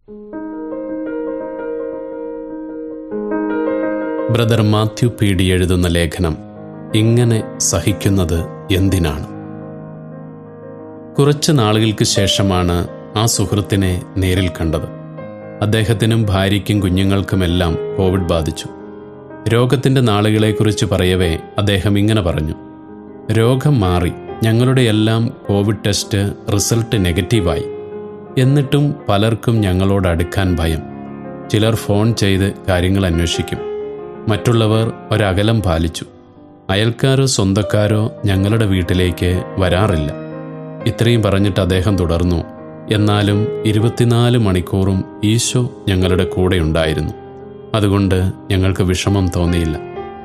brother Mathew P D എഴുതുന്ന ലേഖനം ഇങ്ങനെ സഹിക്കുന്നത് എന്തിനാണ് കുറച്ച് നാളുകൾക്ക് ശേഷമാണ് ആ സുഹൃത്തിനെ നേരിൽ കണ്ടത് അദ്ദേഹത്തിനും ഭാര്യയ്ക്കും കുഞ്ഞുങ്ങൾക്കുമെല്ലാം കോവിഡ് ബാധിച്ചു രോഗത്തിന്റെ നാളുകളെക്കുറിച്ച് പറയവേ അദ്ദേഹം ഇങ്ങനെ പറഞ്ഞു രോഗം മാറി ഞങ്ങളുടെ എല്ലാം കോവിഡ് ടെസ്റ്റ് റിസൾട്ട് നെഗറ്റീവായി എന്നിട്ടും പലർക്കും ഞങ്ങളോട് അടുക്കാൻ ഭയം ചിലർ ഫോൺ ചെയ്ത് കാര്യങ്ങൾ അന്വേഷിക്കും മറ്റുള്ളവർ ഒരകലം പാലിച്ചു അയൽക്കാരോ സ്വന്തക്കാരോ ഞങ്ങളുടെ വീട്ടിലേക്ക് വരാറില്ല ഇത്രയും പറഞ്ഞിട്ട് അദ്ദേഹം തുടർന്നു എന്നാലും ഇരുപത്തിനാല് മണിക്കൂറും ഈശോ ഞങ്ങളുടെ കൂടെയുണ്ടായിരുന്നു അതുകൊണ്ട് ഞങ്ങൾക്ക് വിഷമം തോന്നിയില്ല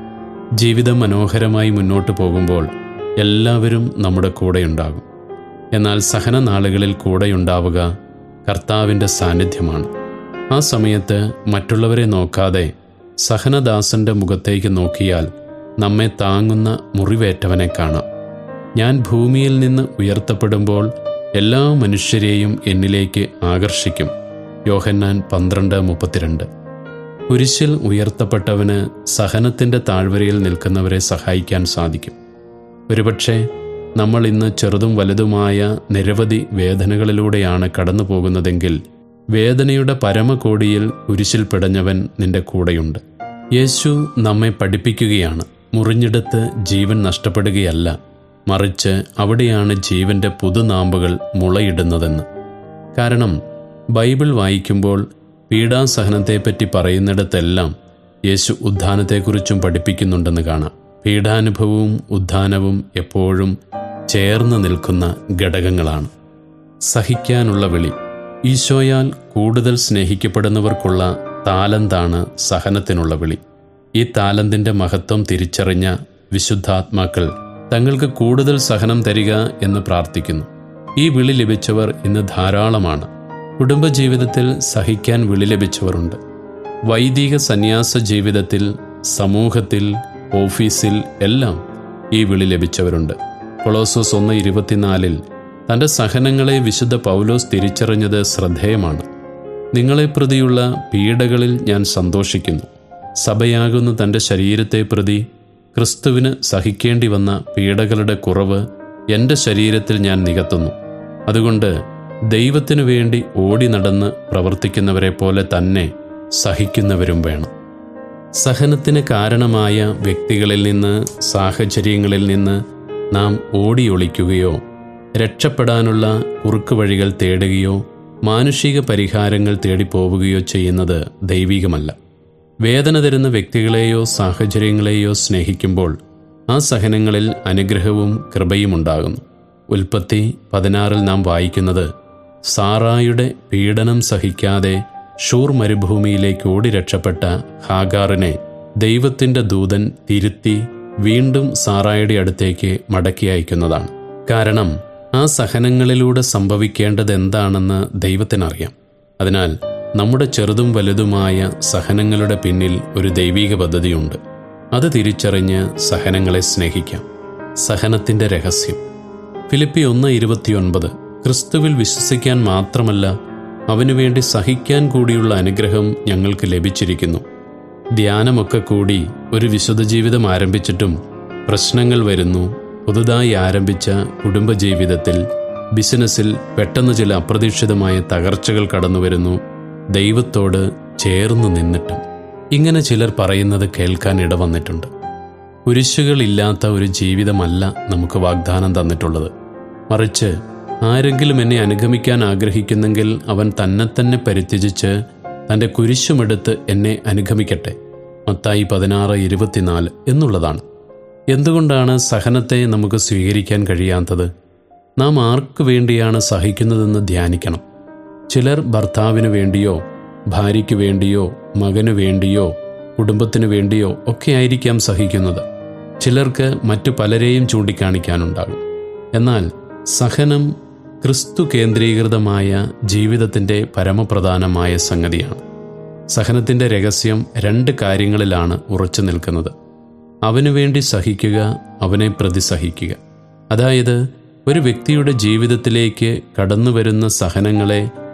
ജീവിതം മനോഹരമായി മുന്നോട്ട് പോകുമ്പോൾ എല്ലാവരും നമ്മുടെ കൂടെയുണ്ടാകും എന്നാൽ സഹന നാളുകളിൽ കൂടെയുണ്ടാവുക കർത്താവിൻ്റെ സാന്നിധ്യമാണ് ആ സമയത്ത് മറ്റുള്ളവരെ നോക്കാതെ സഹനദാസന്റെ മുഖത്തേക്ക് നോക്കിയാൽ നമ്മെ താങ്ങുന്ന മുറിവേറ്റവനെ കാണാം ഞാൻ ഭൂമിയിൽ നിന്ന് ഉയർത്തപ്പെടുമ്പോൾ എല്ലാ മനുഷ്യരെയും എന്നിലേക്ക് ആകർഷിക്കും യോഹന്നാൻ പന്ത്രണ്ട് മുപ്പത്തിരണ്ട് കുരിശിൽ ഉയർത്തപ്പെട്ടവന് സഹനത്തിന്റെ താഴ്വരയിൽ നിൽക്കുന്നവരെ സഹായിക്കാൻ സാധിക്കും ഒരുപക്ഷെ നമ്മൾ ഇന്ന് ചെറുതും വലുതുമായ നിരവധി വേദനകളിലൂടെയാണ് കടന്നു പോകുന്നതെങ്കിൽ വേദനയുടെ പരമകോടിയിൽ കുരിശിൽ പിടഞ്ഞവൻ നിന്റെ കൂടെയുണ്ട് യേശു നമ്മെ പഠിപ്പിക്കുകയാണ് മുറിഞ്ഞെടുത്ത് ജീവൻ നഷ്ടപ്പെടുകയല്ല മറിച്ച് അവിടെയാണ് ജീവന്റെ പുതുനാമ്പുകൾ മുളയിടുന്നതെന്ന് കാരണം ബൈബിൾ വായിക്കുമ്പോൾ പീഡാസഹനത്തെപ്പറ്റി പറയുന്നിടത്തെല്ലാം യേശു ഉദ്ധാനത്തെക്കുറിച്ചും പഠിപ്പിക്കുന്നുണ്ടെന്ന് കാണാം പീഡാനുഭവവും ഉദ്ധാനവും എപ്പോഴും ചേർന്ന് നിൽക്കുന്ന ഘടകങ്ങളാണ് സഹിക്കാനുള്ള വിളി ഈശോയാൽ കൂടുതൽ സ്നേഹിക്കപ്പെടുന്നവർക്കുള്ള താലന്താണ് സഹനത്തിനുള്ള വിളി ഈ താലന്തിന്റെ മഹത്വം തിരിച്ചറിഞ്ഞ വിശുദ്ധാത്മാക്കൾ തങ്ങൾക്ക് കൂടുതൽ സഹനം തരിക എന്ന് പ്രാർത്ഥിക്കുന്നു ഈ വിളി ലഭിച്ചവർ ഇന്ന് ധാരാളമാണ് കുടുംബജീവിതത്തിൽ സഹിക്കാൻ വിളി ലഭിച്ചവരുണ്ട് വൈദിക സന്യാസ ജീവിതത്തിൽ സമൂഹത്തിൽ ഓഫീസിൽ എല്ലാം ഈ വിളി ലഭിച്ചവരുണ്ട് കൊളോസോസ് ഒന്ന് ഇരുപത്തിനാലിൽ തന്റെ സഹനങ്ങളെ വിശുദ്ധ പൗലോസ് തിരിച്ചറിഞ്ഞത് ശ്രദ്ധേയമാണ് നിങ്ങളെ പ്രതിയുള്ള പീഡകളിൽ ഞാൻ സന്തോഷിക്കുന്നു സഭയാകുന്ന തന്റെ ശരീരത്തെ പ്രതി ക്രിസ്തുവിന് സഹിക്കേണ്ടി വന്ന പീഡകളുടെ കുറവ് എൻ്റെ ശരീരത്തിൽ ഞാൻ നികത്തുന്നു അതുകൊണ്ട് ദൈവത്തിനു വേണ്ടി ഓടി നടന്ന് പ്രവർത്തിക്കുന്നവരെ പോലെ തന്നെ സഹിക്കുന്നവരും വേണം സഹനത്തിന് കാരണമായ വ്യക്തികളിൽ നിന്ന് സാഹചര്യങ്ങളിൽ നിന്ന് നാം ഓടിയൊളിക്കുകയോ രക്ഷപ്പെടാനുള്ള കുറുക്കുവഴികൾ തേടുകയോ മാനുഷിക പരിഹാരങ്ങൾ തേടിപ്പോവുകയോ ചെയ്യുന്നത് ദൈവികമല്ല വേദന തരുന്ന വ്യക്തികളെയോ സാഹചര്യങ്ങളെയോ സ്നേഹിക്കുമ്പോൾ ആ സഹനങ്ങളിൽ അനുഗ്രഹവും കൃപയും ഉണ്ടാകുന്നു ഉൽപ്പത്തി പതിനാറിൽ നാം വായിക്കുന്നത് സാറായുടെ പീഡനം സഹിക്കാതെ ഷൂർ മരുഭൂമിയിലേക്ക് ഓടി രക്ഷപ്പെട്ട ഹാഗാറിനെ ദൈവത്തിന്റെ ദൂതൻ തിരുത്തി വീണ്ടും സാറായുടെ അടുത്തേക്ക് മടക്കി അയക്കുന്നതാണ് കാരണം ആ സഹനങ്ങളിലൂടെ സമ്പവിക്കേണ്ടത് എന്താണെന്ന് ദൈവത്തിനറിയാം അതിനാൽ നമ്മുടെ ചെറുതും വലുതുമായ സഹനങ്ങളുടെ പിന്നിൽ ഒരു ദൈവീക പദ്ധതിയുണ്ട് അത് തിരിച്ചറിഞ്ഞ് സഹനങ്ങളെ സ്നേഹിക്കാം സഹനത്തിന്റെ രഹസ്യം ഫിലിപ്പി ഒന്ന് ഇരുപത്തിയൊൻപത് ക്രിസ്തുവിൽ വിശ്വസിക്കാൻ മാത്രമല്ല അവനുവേണ്ടി സഹിക്കാൻ കൂടിയുള്ള അനുഗ്രഹം ഞങ്ങൾക്ക് ലഭിച്ചിരിക്കുന്നു ധ്യാനമൊക്കെ കൂടി ഒരു വിശുദ്ധ ജീവിതം ആരംഭിച്ചിട്ടും പ്രശ്നങ്ങൾ വരുന്നു പുതുതായി ആരംഭിച്ച കുടുംബജീവിതത്തിൽ ബിസിനസ്സിൽ പെട്ടെന്ന് ചില അപ്രതീക്ഷിതമായ തകർച്ചകൾ കടന്നുവരുന്നു ദൈവത്തോട് ചേർന്ന് നിന്നിട്ടും ഇങ്ങനെ ചിലർ പറയുന്നത് കേൾക്കാൻ ഇടവന്നിട്ടുണ്ട് കുരിശുകളില്ലാത്ത ഒരു ജീവിതമല്ല നമുക്ക് വാഗ്ദാനം തന്നിട്ടുള്ളത് മറിച്ച് ആരെങ്കിലും എന്നെ അനുഗമിക്കാൻ ആഗ്രഹിക്കുന്നെങ്കിൽ അവൻ തന്നെ തന്നെ പരിത്യജിച്ച് തൻ്റെ കുരിശുമെടുത്ത് എന്നെ അനുഗമിക്കട്ടെ മത്തായി പതിനാറ് ഇരുപത്തിനാല് എന്നുള്ളതാണ് എന്തുകൊണ്ടാണ് സഹനത്തെ നമുക്ക് സ്വീകരിക്കാൻ കഴിയാത്തത് നാം ആർക്കു വേണ്ടിയാണ് സഹിക്കുന്നതെന്ന് ധ്യാനിക്കണം ചിലർ ഭർത്താവിന് വേണ്ടിയോ ഭാര്യയ്ക്ക് വേണ്ടിയോ മകനു വേണ്ടിയോ കുടുംബത്തിനു വേണ്ടിയോ ഒക്കെ ആയിരിക്കാം സഹിക്കുന്നത് ചിലർക്ക് മറ്റു പലരെയും ചൂണ്ടിക്കാണിക്കാനുണ്ടാകും എന്നാൽ സഹനം ക്രിസ്തു കേന്ദ്രീകൃതമായ ജീവിതത്തിൻ്റെ പരമപ്രധാനമായ സംഗതിയാണ് സഹനത്തിൻ്റെ രഹസ്യം രണ്ട് കാര്യങ്ങളിലാണ് ഉറച്ചു നിൽക്കുന്നത് അവനു വേണ്ടി സഹിക്കുക അവനെ പ്രതി സഹിക്കുക അതായത് ഒരു വ്യക്തിയുടെ ജീവിതത്തിലേക്ക് കടന്നുവരുന്ന സഹനങ്ങളെ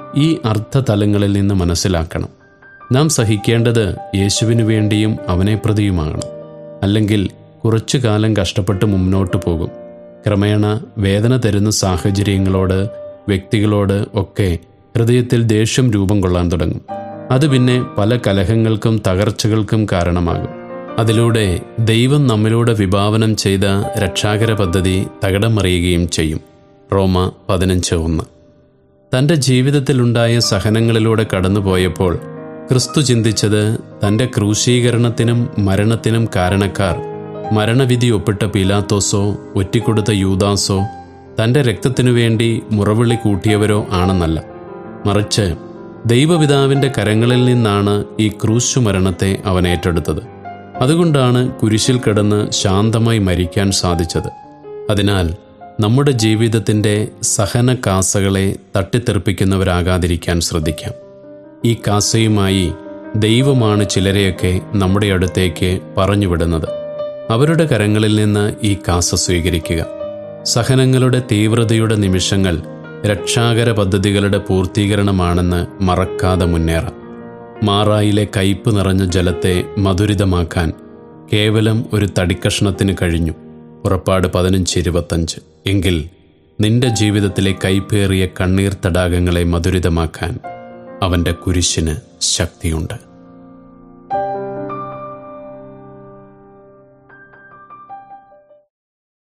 ഈ അർത്ഥതലങ്ങളിൽ നിന്ന് മനസ്സിലാക്കണം നാം സഹിക്കേണ്ടത് യേശുവിനു വേണ്ടിയും അവനെ പ്രതിയുമാകണം അല്ലെങ്കിൽ കുറച്ചു കാലം കഷ്ടപ്പെട്ട് മുന്നോട്ട് പോകും ക്രമേണ വേദന തരുന്ന സാഹചര്യങ്ങളോട് വ്യക്തികളോട് ഒക്കെ ഹൃദയത്തിൽ ദേഷ്യം രൂപം കൊള്ളാൻ തുടങ്ങും അത് പിന്നെ പല കലഹങ്ങൾക്കും തകർച്ചകൾക്കും കാരണമാകും അതിലൂടെ ദൈവം നമ്മിലൂടെ വിഭാവനം ചെയ്ത രക്ഷാകര പദ്ധതി തകിടം മറിയുകയും ചെയ്യും റോമ പതിനഞ്ച് ഒന്ന് തൻ്റെ ജീവിതത്തിലുണ്ടായ സഹനങ്ങളിലൂടെ കടന്നുപോയപ്പോൾ ക്രിസ്തു ചിന്തിച്ചത് തൻ്റെ ക്രൂശീകരണത്തിനും മരണത്തിനും കാരണക്കാർ മരണവിധി ഒപ്പിട്ട പീലാത്തോസോ ഒറ്റിക്കൊടുത്ത യൂദാസോ തൻ്റെ രക്തത്തിനു വേണ്ടി മുറവിളി കൂട്ടിയവരോ ആണെന്നല്ല മറിച്ച് ദൈവപിതാവിൻ്റെ കരങ്ങളിൽ നിന്നാണ് ഈ ക്രൂശു മരണത്തെ അവൻ ഏറ്റെടുത്തത് അതുകൊണ്ടാണ് കുരിശിൽ കിടന്ന് ശാന്തമായി മരിക്കാൻ സാധിച്ചത് അതിനാൽ നമ്മുടെ ജീവിതത്തിൻ്റെ സഹന കാസകളെ തട്ടിത്തെറിപ്പിക്കുന്നവരാകാതിരിക്കാൻ ശ്രദ്ധിക്കാം ഈ കാസയുമായി ദൈവമാണ് ചിലരെയൊക്കെ നമ്മുടെ അടുത്തേക്ക് പറഞ്ഞുവിടുന്നത് അവരുടെ കരങ്ങളിൽ നിന്ന് ഈ കാസ സ്വീകരിക്കുക സഹനങ്ങളുടെ തീവ്രതയുടെ നിമിഷങ്ങൾ രക്ഷാകര പദ്ധതികളുടെ പൂർത്തീകരണമാണെന്ന് മറക്കാതെ മുന്നേറാം മാറായിലെ കയ്പ് നിറഞ്ഞ ജലത്തെ മധുരിതമാക്കാൻ കേവലം ഒരു തടിക്കഷ്ണത്തിന് കഴിഞ്ഞു പുറപ്പാട് പതിനഞ്ച് ഇരുപത്തഞ്ച് എങ്കിൽ നിന്റെ ജീവിതത്തിലെ കൈപ്പേറിയ കണ്ണീർ തടാകങ്ങളെ മധുരിതമാക്കാൻ അവൻ്റെ കുരിശിന് ശക്തിയുണ്ട്